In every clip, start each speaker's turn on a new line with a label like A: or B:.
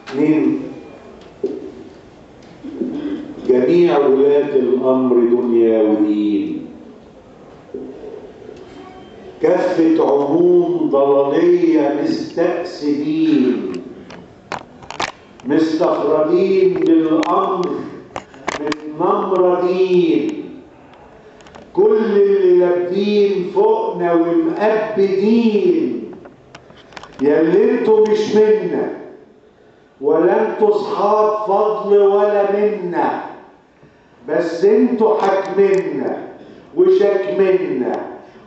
A: من جميع ولاة الأمر دنيا ودين كافة عموم ضلالية مستأسدين مستخرجين بالأمر من نمردين كل اللي لابدين فوقنا ومقبدين يا اللي انتوا مش منا ولا انتوا اصحاب فضل ولا منا بس انتوا حاكمنا وشاكمنا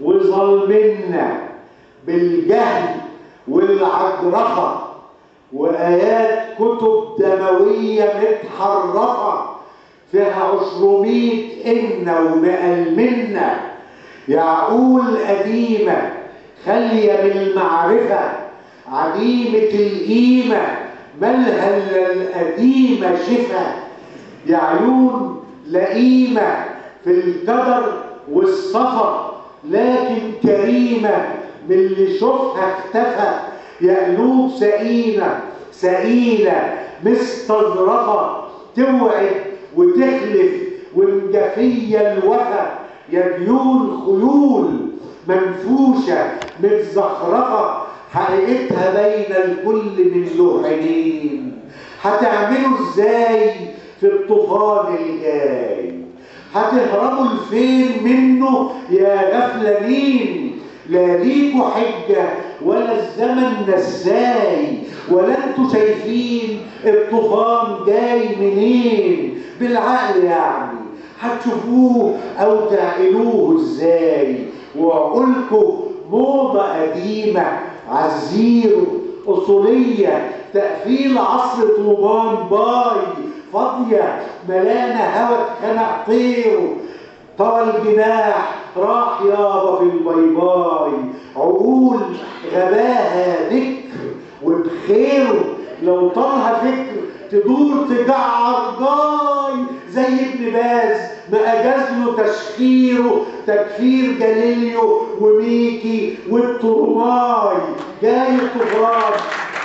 A: وظلمنا بالجهل والعجرفة وآيات كتب دموية متحرفة فيها عشرمية إن ومئة منا يعقول قديمة خالية بالمعرفة عديمة القيمة مالها إلا القديمة شفا يا عيون لئيمة في القدر والسفر لكن كريمة من اللي شوفها اختفى يا قلوب سئيمة سئيلة مستظرفة توعد وتخلف والجفية الوفا يا ديون خيول منفوشة متزخرفة حقيقتها بين الكل من ذو عينين هتعملوا ازاي في الطوفان الجاي هتهربوا لفين منه يا غفلانين لا ليكوا حجة ولا الزمن نساي ولا انتوا شايفين الطوفان جاي منين بالعقل يعني هتشوفوه او تعقلوه ازاي وعقولكم موضة قديمة عالزيرو أصولية تقفيل عصر طوبان باي فاضية ملانة هوا اتخنق طيره طوى الجناح راح يابا في الباي باي عقول غباها ذكر وبخيره لو طالها فكر تدور تجعر جاي زي ابن باز ما اجاز له تشخيره تكفير جاليليو وميكي والترماي جاي الطوفان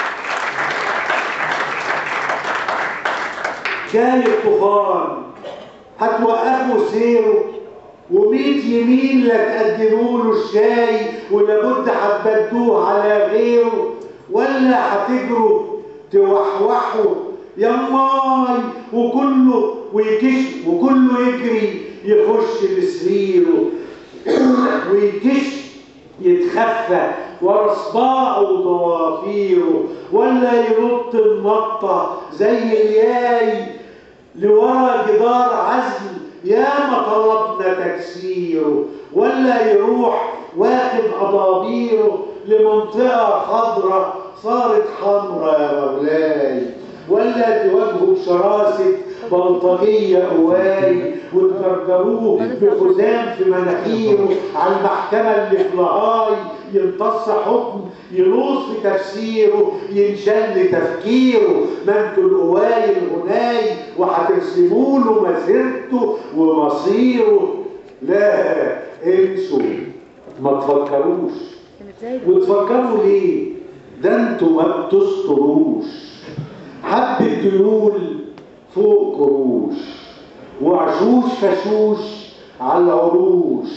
A: جاي الطوفان هتوقفوا سيره وميت يمين لا تقدموا له الشاي ولابد هتبدوه على غيره ولا هتجروا توحوحوا يا ماي وكله ويكش وكله يجري يخش لسريره ويكش يتخفى ورا صباعه وضوافيره ولا ينط النطه زي الياي لورا جدار عزل يا ما طلبنا تكسيره ولا يروح واخد أضابيره لمنطقة خضراء صارت حمراء يا مولاي ولا تواجهوا بشراسة بلطجية قواي وتجرجروه بخزام في مناخيره على المحكمة اللي في لهاي يمتص حكم يلوص في تفسيره ينشل تفكيره ما انتوا القواي الغناي وهترسموا له مسيرته ومصيره لا انسوا ما تفكروش وتفكروا ليه ده انتوا ما بتستروش حبة ديول فوق قروش وعشوش فشوش على العروش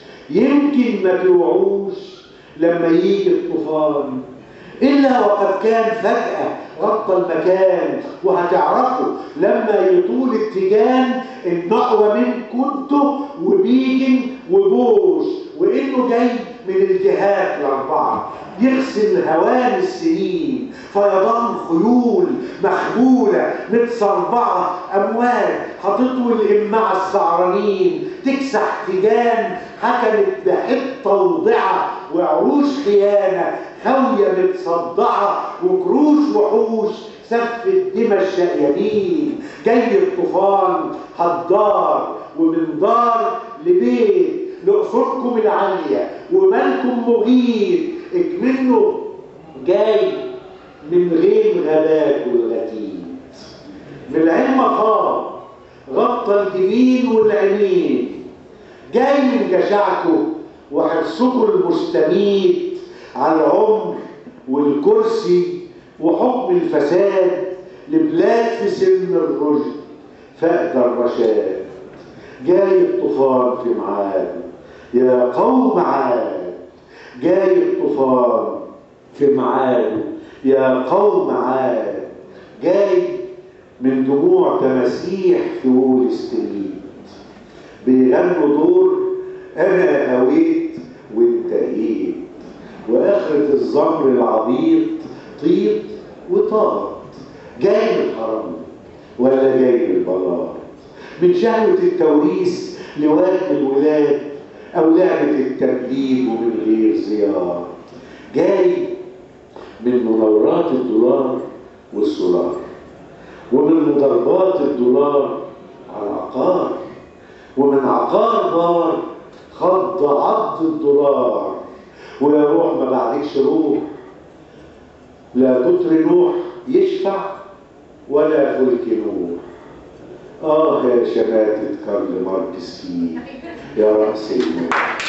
A: يمكن ما توعوش لما يجي الطوفان إلا وقد كان فجأة غطى المكان وهتعرفوا لما يطول التيجان إن أقوى من كنتوا وبيجن وبوش وإنه جاي من الجهات الأربعة يغسل هوان السنين فيضان خيول مخبولة متصربعة أموال هتطوي الإمع السعرانين تكسح تيجان حكمت بحطة وضعة وعروش خيانة خاوية متصدعة وكروش وحوش سف الدمى الشقيانين جاي الطوفان هالدار ومن دار لبيت لأصولكم العالية ومالكم مغيث اكمنه جاي من غير غابات والغتيت من العلم خاب غطى الجبين والعينين جاي من جشعكم وحرصكم المستميت على العمر والكرسي وحكم الفساد بلاد في سن الرشد فأتى الرشاد جاي الطوفان في ميعاده يا قوم عاد جاي الطوفان في ميعاده يا قوم عاد جاي من دموع تماسيح في وول ستريت بيغنوا دور انا هويت وانتهيت واخرة الزمر العبيط طيب وطارت جاي من الحرم ولا جاي من البلاط من شهوة التوريث لواد الولاد أو لعبة التبليد ومن غير زيارة جاي من منورات الدولار والسولار ومن مضاربات الدولار على العقار ومن عقار دار خض عض الدولار ويا روح ما بعدكش روح لا قطر نوح يشفع ولا فلك نوح آه يا شماتة كارل ماركس فيك يا رأس المال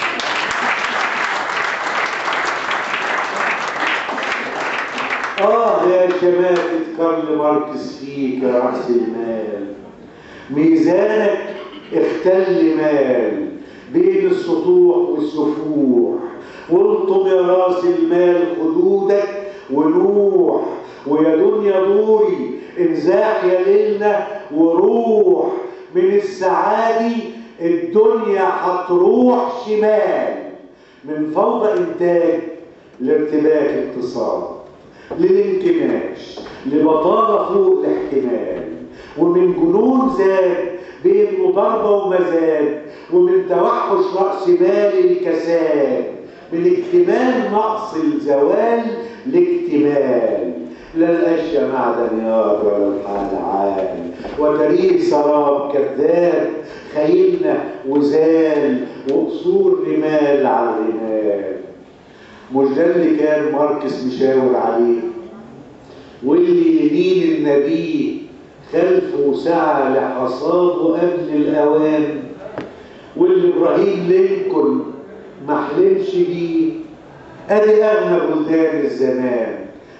A: آه يا شماتة كارل ماركس فيك يا رأس المال ميزانك اختل مال بين السطوح والسفوح والطم يا راس المال خدودك ونوح ويا دنيا دوري انزاح يا ليلنا وروح من السعادي الدنيا هتروح شمال من فوضى انتاج لارتباك اقتصاد للانكماش لبطالة فوق الاحتمال ومن جنون زاد بين مضاربة ومزاد ومن توحش رأس مال الكساد من اكتمال نقص الزوال لاكتمال لا الاشياء معدنيات ولا الحال عال وتاريخ سراب كذاب خيلنا وزال وقصور رمال على الرمال مش ده اللي كان ماركس مشاور عليه واللي يمين النبي خلفه سعى لحصاده قبل الاوان واللي ابراهيم لينكولن ما حلمش بيه ادي اغنى بلدان الزمان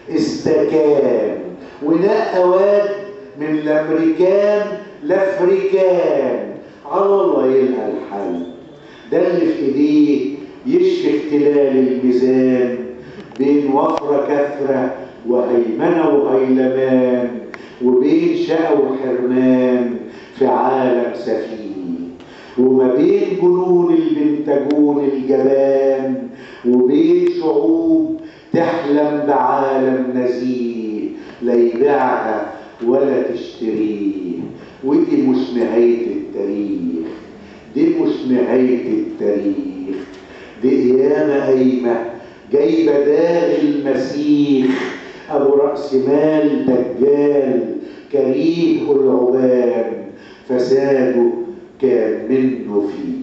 A: استكان ونقى واد من الامريكان لافريكان على الله يلقى الحل ده اللي في ايديه يشفي اختلال الميزان بين وفرة كثرة وهيمنة وهيلمان وبين شقى وحرمان في عالم سفيه وما بين جنون البنتاجون الجبان وبين شعوب تحلم بعالم نزيه لا يبيعها ولا تشتريه ودي مش نهاية التاريخ دي مش نهاية التاريخ دي قيامة قايمة جايبة داغ المسيح أبو رأس مال دجال كريه العبان فساده كان منه فيه